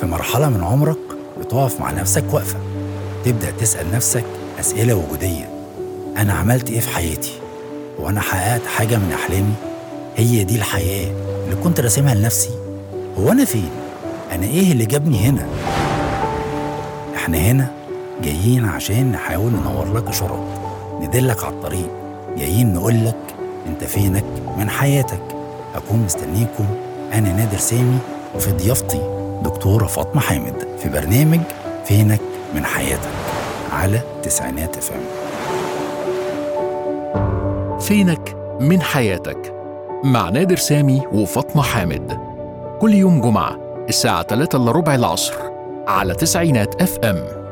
في مرحلة من عمرك بتقف مع نفسك وقفة تبدأ تسأل نفسك أسئلة وجودية أنا عملت إيه في حياتي؟ وأنا حققت حاجة من أحلامي؟ هي دي الحياة اللي كنت راسمها لنفسي هو أنا فين؟ أنا إيه اللي جابني هنا؟ إحنا هنا جايين عشان نحاول ننور لك إشارات ندلك على الطريق جايين نقول لك أنت فينك من حياتك أكون مستنيكم أنا نادر سامي وفي ضيافتي دكتورة فاطمة حامد في برنامج فينك من حياتك على تسعينات فم فينك من حياتك مع نادر سامي وفاطمة حامد كل يوم جمعة الساعة 3 إلا ربع العصر على تسعينات اف ام